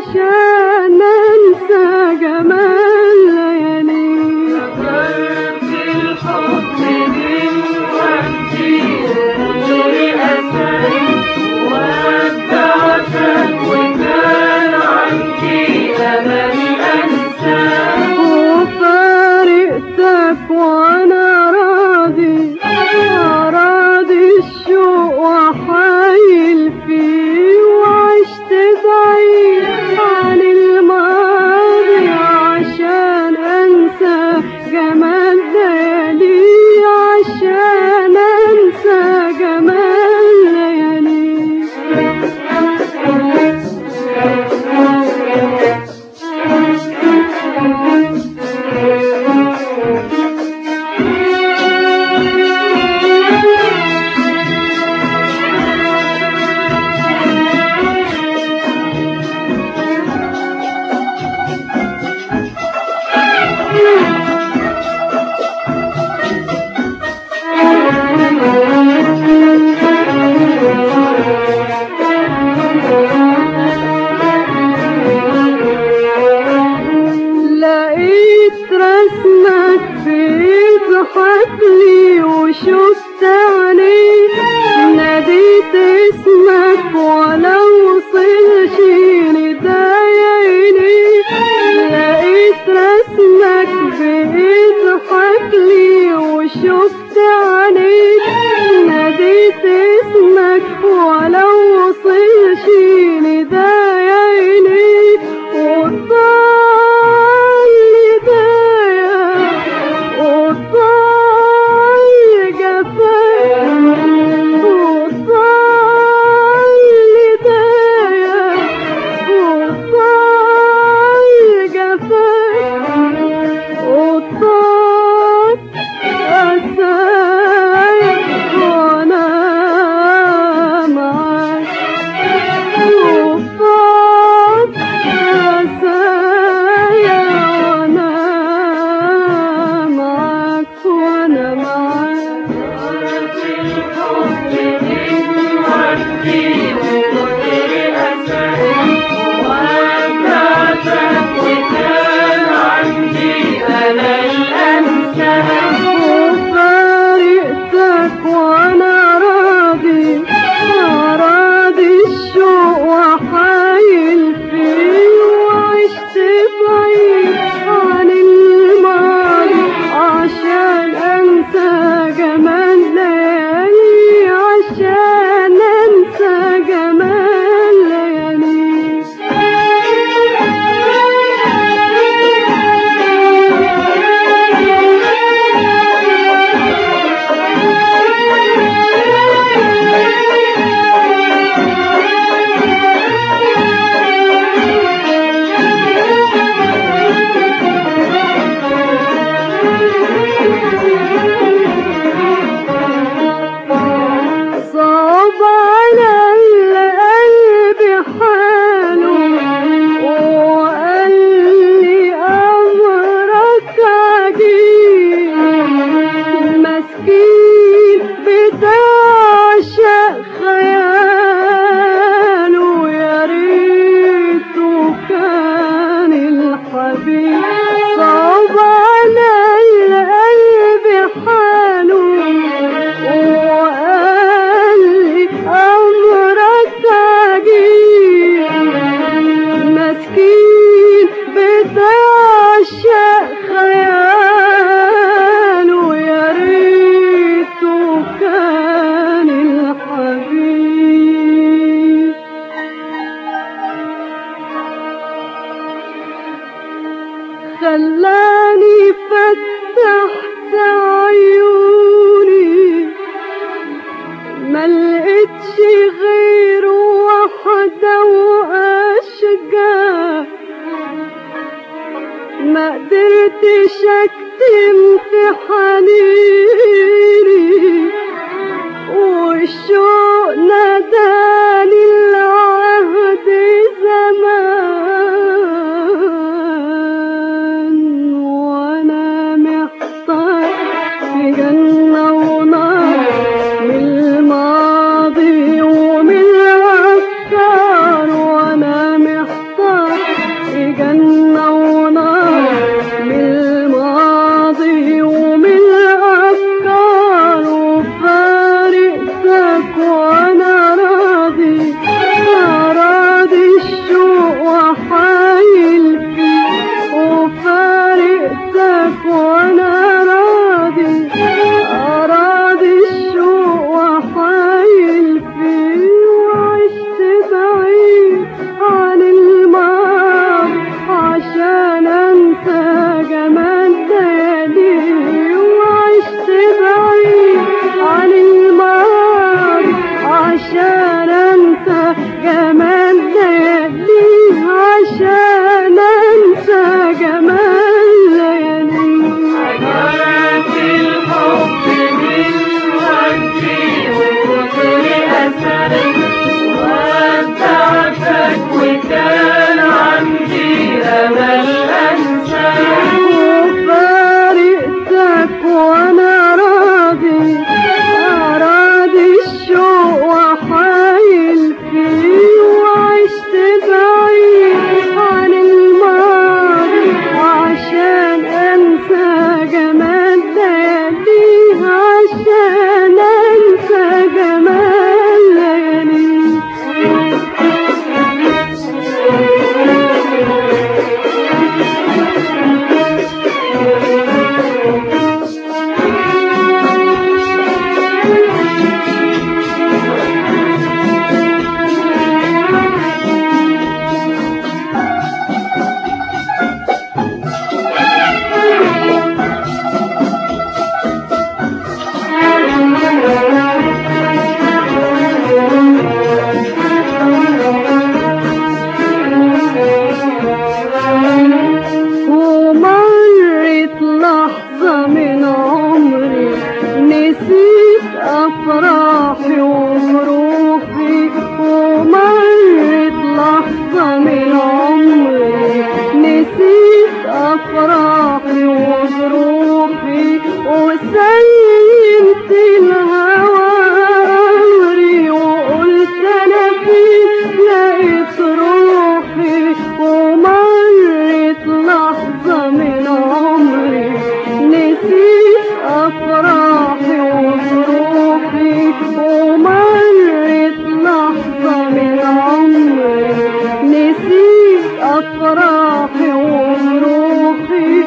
عشان انسى جمال ليالي فكرت الحب من وقتي غير أساي ودعتك وكان عندي أمل أنساك وفارقتك وانا راضي راضي الشوق وحايل فيه وعشت بعيد عن الماضي عشان انسى جمال ليالي عشان انسى جمال ليالي لقيت رسمك في حقلي وشفت عينيك ناديت اسمك ولا وصلش ندايا إليك لقيت رسمك في حقلي وشفت عينيك ناديت اسمك ولا وصلش ندايا إليك وطال ندايا وطال جفاك وطال ندايا وطال جفاك وطال أسايا وأنا معاك وطال أسايا وأنا معاك وأنا معاك فكرت الحب من وقتي غير أساي ودعتك وكان عندي أمل أنساك وفارقتك وانا راضي راضي الشوق وحايل فيه وعشت بعيد عن الماضي عشان انسى جمال ليالي عشان انسى جمال ليالي صعب على القلب حاله وقال لي أمرك عجيب مسكين بتعشق خياله يا ريته كان الحبيب صعب على القلب حاله وقال لي أمرك عجيب مسكين بتعشق خياله يا ريته كان الحبيب خلاني فتحت عيوني ما لقيتش غير واحدة وأشجع ما قدرتش أكتم في حنيني والشوق ناداني العهد زمان وانا محتار في جنة ونار من الماضي ومن الأفكار وانا محتار عشان انسى جمال ليالي عشان انسى جمال ليالي حكايات الحب من وجهي وكتر أسري ودعتك وكان عندي أمل أنساك وفارقتك وانا راضي راضي الشوق وحايل فيه وعشت بعيد عن الماضي عشان انسى جمال ليالي عشان انسى جمال ليالي ومرت لحظة من عمري نسيت أفراحي وفروحي ومرت لحظة من عمري نسيت أفراحي وفروحي وسلمت الهوى أمري وقلت أنا فين لقيت روحي ومرت لحظة من عمري نسيت أفراحي وفروحي ومرت لحظة من عمري نسيت أفراحي وفروحي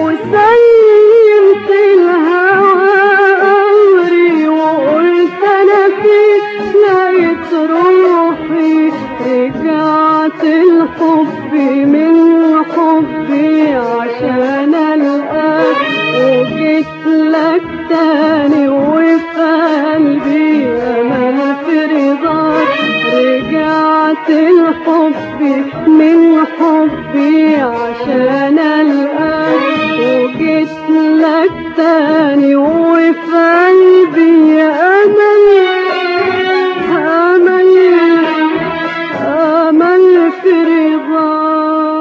وسلمت الهوى أمري وقلت أنا فين لقيت روحي رجعت الحب من حبي عشان ألقاك وجيت لك تاني وفي قلبي أمل في رضاك رجعت الحب من حبي عشان ألقاك وجيت لك تاني وفي قلبي أمل أمل أمل في رضاك